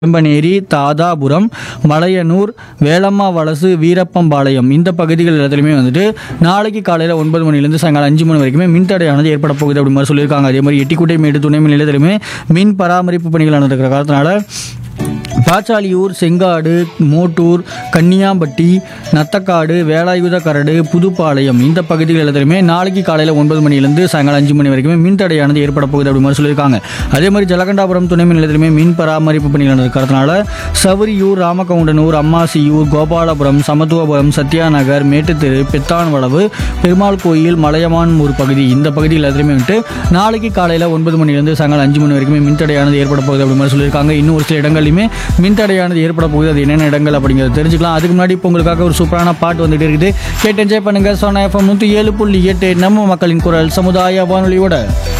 செம்பனேரி தாதாபுரம் மலையனூர் வேலம்மா வலசு வீரப்பம்பாளையம் இந்த பகுதிகள் எல்லாத்துலேயுமே வந்துட்டு நாளைக்கு காலையில் ஒன்பது மணிலேருந்து சாயங்காலம் அஞ்சு மணி வரைக்குமே மின்தடையானது ஏற்பட போகுது அப்படி மாதிரி சொல்லியிருக்காங்க அதே மாதிரி எட்டிக்குட்டை மேடு துணை மின் நிலையத்திலுமே மின் பராமரிப்பு பணிகள் நடந்திருக்கிற காரணத்தினால பாச்சாலியூர் செங்காடு மோட்டூர் கன்னியாம்பட்டி நத்தக்காடு வேலாயுத கரடு புதுப்பாளையம் இந்த பகுதிகள் எல்லாத்துலையுமே நாளைக்கு காலையில் ஒன்பது மணிலேருந்து சாயங்காலம் அஞ்சு மணி வரைக்குமே மின் தடையானது ஏற்பட போகுது அப்படி மாதிரி சொல்லியிருக்காங்க அதே மாதிரி ஜலகண்டாபுரம் துணை மின் நிலையத்திலுமே மின் பராமரிப்பு பணிகள் நடக்கிறதுனால சவரியூர் ராமகவுண்டனூர் அம்மாசியூர் கோபாலபுரம் சமத்துவபுரம் சத்யாநகர் மேட்டுத்தெரு பெத்தான் வளவு பெருமாள் கோயில் மலையமான் ஒரு பகுதி இந்த பகுதியில் எல்லாத்துலையுமே வந்துட்டு நாளைக்கு காலையில் ஒன்பது மணிலேருந்து சாயங்காலம் அஞ்சு மணி வரைக்குமே மின்தடையானது ஏற்பட போகுது அப்படி மாதிரி சொல்லியிருக்காங்க இன்னும் ஒரு சில இடங்கள்லையுமே மின்தடையானது ஏற்பட போகுது அது என்னென்ன இடங்கள் அப்படிங்கிறத தெரிஞ்சுக்கலாம் அதுக்கு முன்னாடி இப்போ உங்களுக்காக ஒரு சூப்பரான பாட்டு வந்துட்டு இருக்குது கேட்டு என்ஜாய் பண்ணுங்க சோனா எஃப்எம் நூற்றி ஏழு புள்ளி எட்டு நம்ம மக்களின் குரல் சமுதாய வானொலியோட